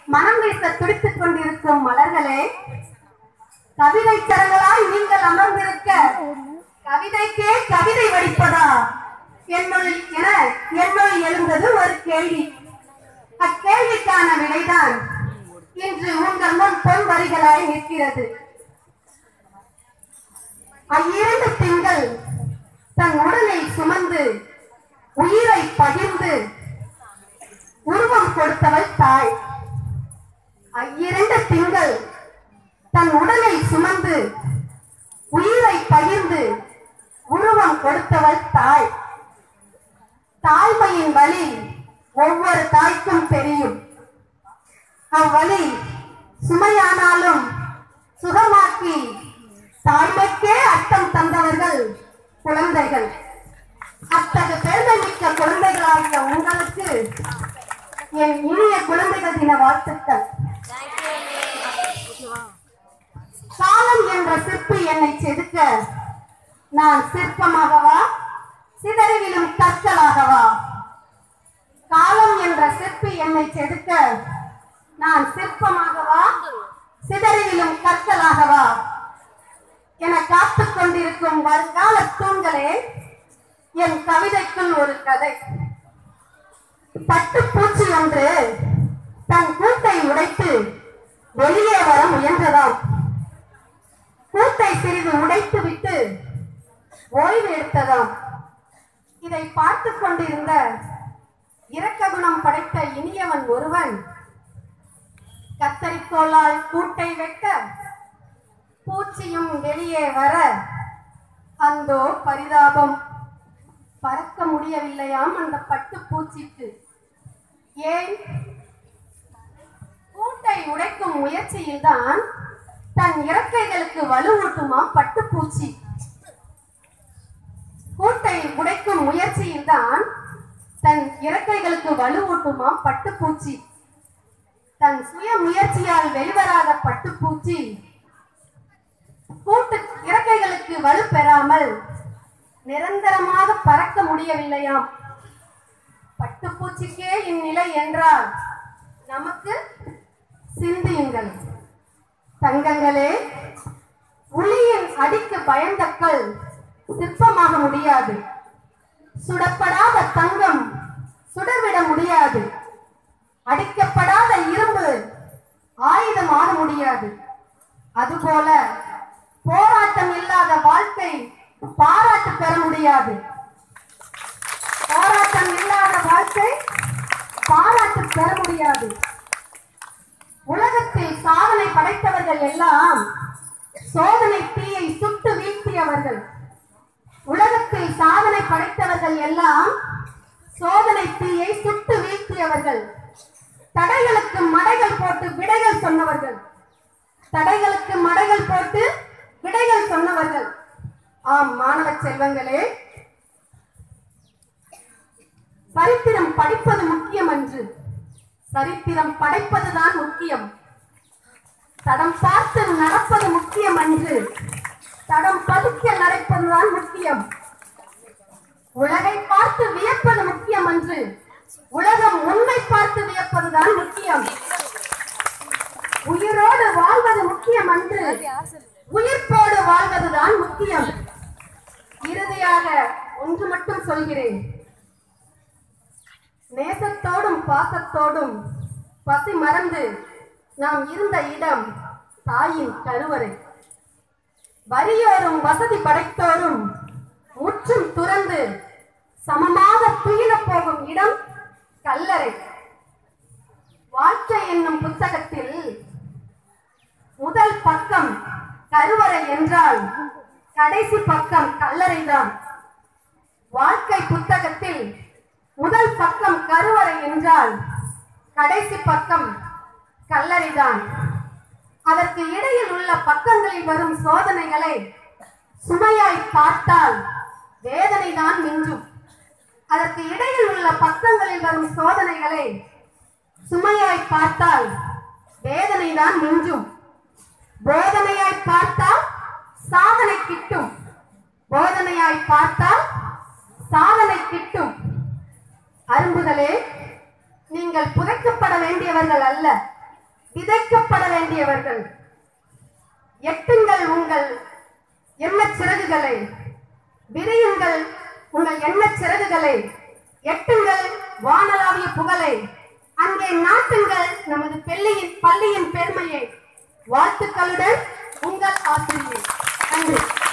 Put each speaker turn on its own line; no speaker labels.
மனம் வீச துடித்துக் கொண்டிருக்கும் மலர்களே கவிதை சரங்களாய் நீங்கள் அமர்ந்திருக்க கவிதைக்கே கவிதை வடிப்பதா என்னுள் என என்னுள் எழுந்தது ஒரு கேள்வி அக்கேள்விக்கான விடைதான் இன்று உங்கள் முன் பொன் வரிகளாய் நிற்கிறது அவ்விரண்டு திங்கள் தன் உடலை சுமந்து உயிரை பகிர்ந்து உருவம் கொடுத்தவள் தாய் அவ்விரண்டு திங்கள் தன் உடலை சுமந்து உயிரை பகிர்ந்து உருவம் கொடுத்தவள் தாய் தாய்மையின் வழி ஒவ்வொரு தாய்க்கும் தெரியும் அவ்வழி சுமையானாலும் சுகமாக்கி தாய்மைக்கே அர்த்தம் தந்தவர்கள் குழந்தைகள் அத்தகு பெருமை மிக்க குழந்தைகளாகிய உங்களுக்கு என் இனிய குழந்தைகள் தின வாழ்த்துக்கள் காலம் என்ற சிற்பி என்னை செதுக்க நான் சிற்பமாகவா சிதறி விழும் கற்களாகவா காலம் என்ற சிற்பி என்னை செதுக்க நான் சிற்பமாகவா சிதறி விழும் கற்களாகவா என காத்துக் கொண்டிருக்கும் வருங்கால தூண்களே என் கவிதைக்குள் ஒரு கதை பட்டுப்பூச்சி ஒன்று தன் கூட்டை உடைத்து வெளியே வர முயன்றதாம் கூட்டை சிறிது உடைத்து விட்டு ஓய்வு எடுத்ததாம் இதை பார்த்து கொண்டிருந்த இரக்க குணம் படைத்த இனியவன் ஒருவன் கத்தரிக்கோலால் கூட்டை வெட்ட பூச்சியும் வெளியே வர அந்தோ பரிதாபம் பறக்க முடியவில்லையாம் அந்த பட்டு பூச்சிக்கு ஏன் கூட்டை உடைக்கும் முயற்சியில்தான் தன் இறக்கைகளுக்கு வலுவூட்டுமாம் பட்டுப்பூச்சி கூட்டை உடைக்கும் முயற்சியில்தான் தன் இறக்கைகளுக்கு வலுவூட்டுமாம் பட்டுப்பூச்சி தன் சுய முயற்சியால் வெளிவராத பட்டுப்பூச்சி கூட்டு இறக்கைகளுக்கு வலு பெறாமல் நிரந்தரமாக பறக்க முடியவில்லையாம் பட்டுப்பூச்சிக்கே இந்நிலை என்றால் நமக்கு சிந்தியுங்கள் தங்கங்களே உளியின் அடிக்கு பயந்தக்கள் சிற்பமாக முடியாது சுடப்படாத தங்கம் சுடர்விட முடியாது அடிக்கப்படாத இரும்பு ஆயுதமாக முடியாது அதுபோல போராட்டம் இல்லாத வாழ்க்கை பாராட்டு பெற முடியாது போராட்டம் இல்லாத வாழ்க்கை பாராட்டு பெற முடியாது உலகத்தில் சாதனை படைத்தவர்கள் எல்லாம் சோதனை தீயை சுட்டு வீழ்த்தியவர்கள் உலகத்தில் சாதனை படைத்தவர்கள் எல்லாம் சோதனை தீயை சுட்டு வீழ்த்தியவர்கள் தடைகளுக்கு மடைகள் போட்டு விடைகள் சொன்னவர்கள் தடைகளுக்கு மடைகள் போட்டு விடைகள் சொன்னவர்கள் ஆம் மாணவ செல்வங்களே சரித்திரம் படிப்பது முக்கியம் அன்று சரித்திரம் படைப்பதுதான் முக்கியம் தடம் பார்த்து நடப்பது முக்கியம் அன்று தடம் பதிக்க நடப்பதுதான் முக்கியம் உலகை பார்த்து வியப்பது முக்கியம் அன்று உலகம் உன்னை பார்த்து வியப்பதுதான் முக்கியம் உயிரோடு வாழ்வது முக்கியம் அன்று உயிர்ப்போடு வாழ்வதுதான் முக்கியம் இறுதியாக ஒன்று மட்டும் சொல்கிறேன் நேசத்தோடும் பாசத்தோடும் பசி மறந்து நாம் இருந்த இடம் தாயின் கருவறை வறியோரும் வசதி படைத்தோரும் முற்றும் துறந்து சமமாக துயிலப் போகும் இடம் கல்லறை வாழ்க்கை என்னும் புத்தகத்தில் முதல் பக்கம் கருவறை என்றால் கடைசி பக்கம் கல்லறைதான் வாழ்க்கை புத்தகத்தில் முதல் பக்கம் கருவறை என்றால் கடைசி பக்கம் கல்லறைதான் அதற்கு இடையில் உள்ள பக்கங்களில் வரும் சோதனைகளை சுமையாய் பார்த்தால் வேதனைதான் மிஞ்சும் அதற்கு இடையில் உள்ள பக்கங்களில் வரும் சோதனைகளை சுமையாய் பார்த்தால் வேதனைதான் மிஞ்சும் போதனையாய் பார்த்தால் சாதனை கிட்டும் போதனையாய் பார்த்தால் சாதனை கிட்டும் அரும்புகளே நீங்கள் புதைக்கப்பட வேண்டியவர்கள் அல்ல விதைக்கப்பட வேண்டியவர்கள் எட்டுங்கள் உங்கள் எண்ணச் சிறகுகளை விரியுங்கள் உங்கள் எண்ணச் சிறகுகளை எட்டுங்கள் வானளாவிய புகழை அங்கே நாட்டுங்கள் நமது பள்ளியின் பள்ளியின் பெருமையை வாழ்த்துக்களுடன் உங்கள் ஆசிரியர் நன்றி